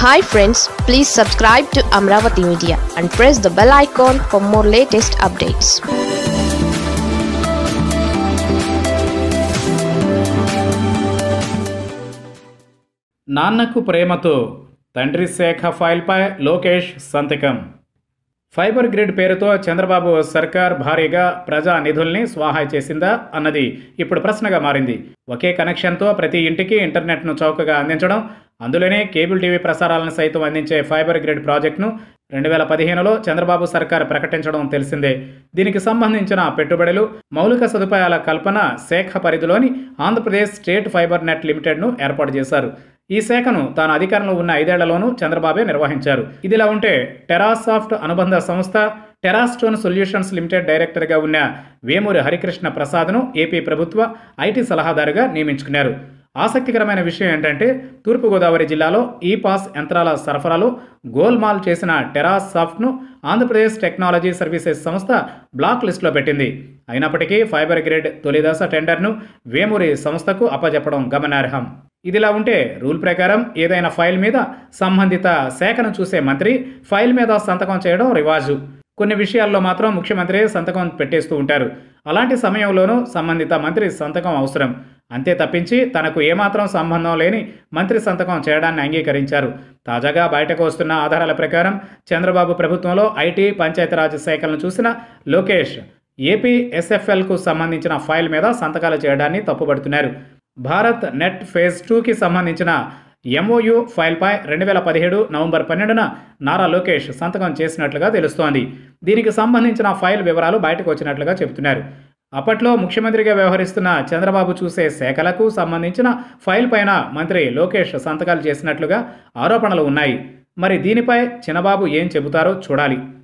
hi friends please subscribe to Amaravati media and press the bell icon for more latest updates నాన్నకు ప్రేమతో తండ్రి శాఖ ఫైల్పై లోకేష్ సంతకం ఫైబర్ గ్రిడ్ పేరుతో చంద్రబాబు సర్కార్ భారీగా ప్రజా నిధుల్ని స్వాహా చేసిందా అన్నది ఇప్పుడు ప్రశ్నగా మారింది ఒకే కనెక్షన్తో ప్రతి ఇంటికి ఇంటర్నెట్ను చౌకగా అందించడం అందులోనే కేబుల్ టీవీ ప్రసారాలను సైతం అందించే ఫైబర్ గ్రిడ్ ప్రాజెక్టును రెండు వేల పదిహేనులో చంద్రబాబు సర్కార్ ప్రకటించడం తెలిసిందే దీనికి సంబంధించిన పెట్టుబడులు మౌలిక సదుపాయాల కల్పన శాఖ పరిధిలోని ఆంధ్రప్రదేశ్ స్టేట్ ఫైబర్ నెట్ లిమిటెడ్ను ఏర్పాటు చేశారు ఈ శాఖను తాను అధికారంలో ఉన్న ఐదేళ్లలోనూ చంద్రబాబే నిర్వహించారు ఇదిలా ఉంటే టెరాసాఫ్ట్ అనుబంధ సంస్థ టెరాస్టోన్ సొల్యూషన్స్ లిమిటెడ్ డైరెక్టర్గా ఉన్న వేమూరి హరికృష్ణ ప్రసాద్ను ఏపీ ప్రభుత్వ ఐటీ సలహాదారుగా నియమించుకున్నారు ఆసక్తికరమైన విషయం ఏంటంటే తూర్పుగోదావరి జిల్లాలో ఈ పాస్ యంత్రాల సరఫరాలో గోల్మాల్ చేసిన టెరాస్ సాఫ్ట్ను ఆంధ్రప్రదేశ్ టెక్నాలజీ సర్వీసెస్ సంస్థ బ్లాక్ లిస్టులో పెట్టింది అయినప్పటికీ ఫైబర్ గ్రిడ్ తొలిదశ టెండర్ను వేమూరి సంస్థకు అప్పజెప్పడం గమనార్హం ఇదిలా ఉంటే రూల్ ప్రకారం ఏదైనా ఫైల్ మీద సంబంధిత శాఖను చూసే మంత్రి ఫైల్ మీద సంతకం చేయడం రివాజు కొన్ని విషయాల్లో మాత్రం ముఖ్యమంత్రి సంతకం పెట్టేస్తూ ఉంటారు అలాంటి సమయంలోనూ సంబంధిత మంత్రి సంతకం అవసరం అంతే తప్పించి తనకు ఏమాత్రం సంబంధం లేని మంత్రి సంతకం చేయడాన్ని అంగీకరించారు తాజాగా బయటకు వస్తున్న ఆధారాల ప్రకారం చంద్రబాబు ప్రభుత్వంలో ఐటీ పంచాయతీరాజ్ శాఖలను చూసిన లోకేష్ ఏపీ ఎస్ఎఫ్ఎల్కు సంబంధించిన ఫైల్ మీద సంతకాలు చేయడాన్ని తప్పుపడుతున్నారు భారత్ నెట్ ఫేజ్ టూకి సంబంధించిన ఎంఓయు ఫైల్పై రెండు వేల పదిహేడు నవంబర్ పన్నెండున నారా లోకేష్ సంతకం చేసినట్లుగా తెలుస్తోంది దీనికి సంబంధించిన ఫైల్ వివరాలు బయటకు వచ్చినట్లుగా చెబుతున్నారు అప్పట్లో ముఖ్యమంత్రిగా వ్యవహరిస్తున్న చంద్రబాబు చూసే శాఖలకు సంబంధించిన ఫైల్ పైన మంత్రి లోకేష్ సంతకాలు చేసినట్లుగా ఆరోపణలు ఉన్నాయి మరి దీనిపై చిన్నబాబు ఏం చెబుతారో చూడాలి